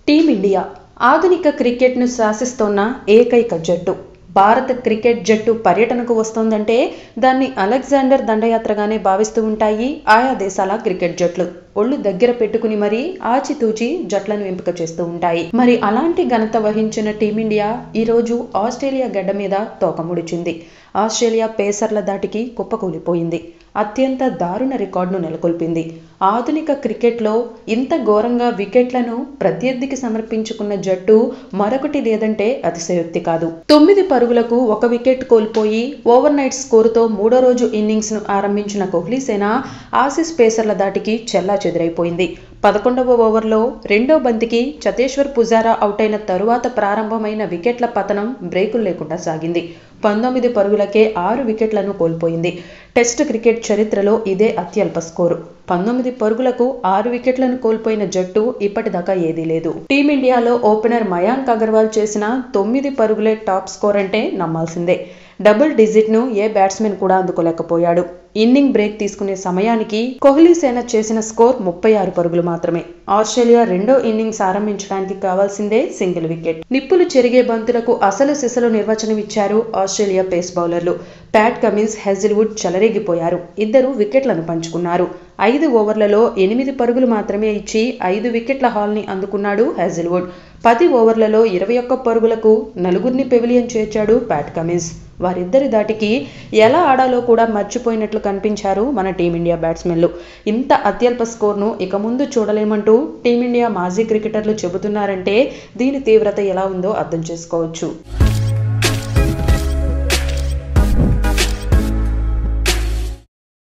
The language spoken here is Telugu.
టీమిండియా ఆధునిక క్రికెట్ను శాసిస్తోన్న ఏకైక జట్టు భారత క్రికెట్ జట్టు పర్యటనకు వస్తోందంటే దాన్ని అలెగ్జాండర్ దండయాత్రగానే భావిస్తూ ఉంటాయి ఆయా దేశాల క్రికెట్ జట్లు ఒళ్ళు దగ్గర పెట్టుకుని మరీ ఆచితూచి జట్లను ఎంపిక చేస్తూ ఉంటాయి మరి అలాంటి ఘనత వహించిన టీమిండియా ఈరోజు ఆస్ట్రేలియా గడ్డ మీద తోకముడిచింది ఆస్ట్రేలియా పేసర్ల దాటికి కుప్పకూలిపోయింది అత్యంత దారుణ రికార్డును నెలకొల్పింది ఆధునిక క్రికెట్లో ఇంత ఘోరంగా వికెట్లను ప్రత్యర్థికి సమర్పించుకున్న జట్టు మరొకటి లేదంటే అతిశయోక్తి కాదు తొమ్మిది పరుగులకు ఒక వికెట్ కోల్పోయి ఓవర్ నైట్ స్కోరుతో మూడో రోజు ఇన్నింగ్స్ ను ఆరంభించిన కోహ్లీసేన ఆసీస్ పేసర్ల దాటికి చెల్లా చెదురైపోయింది పదకొండవ ఓవర్లో రెండో బంతికి చతేశ్వర్ పుజారా అవుట్ అయిన తరువాత ప్రారంభమైన వికెట్ల పతనం బ్రేకులు లేకుండా సాగింది పంతొమ్మిది పరుగులకే ఆరు వికెట్లను కోల్పోయింది టెస్ట్ క్రికెట్ చరిత్రలో ఇదే అత్యల్ప స్కోరు పంతొమ్మిది పరుగులకు ఆరు వికెట్లను కోల్పోయిన జట్టు ఇప్పటిదాకా ఏదీ లేదు టీమిండియాలో ఓపెనర్ మయాంక్ అగర్వాల్ చేసిన తొమ్మిది పరుగులే టాప్ స్కోర్ అంటే నమ్మాల్సిందే డబుల్ డిజిట్ను ఏ బ్యాట్స్మెన్ కూడా అందుకోలేకపోయాడు ఇన్నింగ్ బ్రేక్ తీసుకునే సమయానికి కోహ్లీ సేన చేసిన స్కోర్ ముప్పై ఆరు పరుగులు మాత్రమే ఆస్ట్రేలియా రెండో ఇన్నింగ్స్ ఆరంభించడానికి కావాల్సిందే సింగిల్ వికెట్ నిప్పులు చెరిగే బంతులకు అసలు సిసలు నిర్వచనం ఇచ్చారు ఆస్ట్రేలియా పేస్ బౌలర్లు ప్యాట్ కమిన్స్ హెజిల్వుడ్ చెలరేగిపోయారు ఇద్దరు వికెట్లను పంచుకున్నారు ఐదు ఓవర్లలో ఎనిమిది పరుగులు మాత్రమే ఇచ్చి ఐదు వికెట్ల హాల్ని అందుకున్నాడు హెజిల్వుడ్ పది ఓవర్లలో ఇరవై ఒక్క పరుగులకు నలుగురిని పెవిలియన్ చేర్చాడు ప్యాట్ కమిన్స్ వారిద్దరి దాటికి ఎలా ఆడాలో కూడా మర్చిపోయినట్లు కనిపించారు మన టీమిండియా బ్యాట్స్మెన్లు ఇంత అత్యల్ప స్కోర్ను ఇక ముందు చూడలేమంటూ టీమిండియా మాజీ క్రికెటర్లు చెబుతున్నారంటే దీని తీవ్రత ఎలా ఉందో అర్థం చేసుకోవచ్చు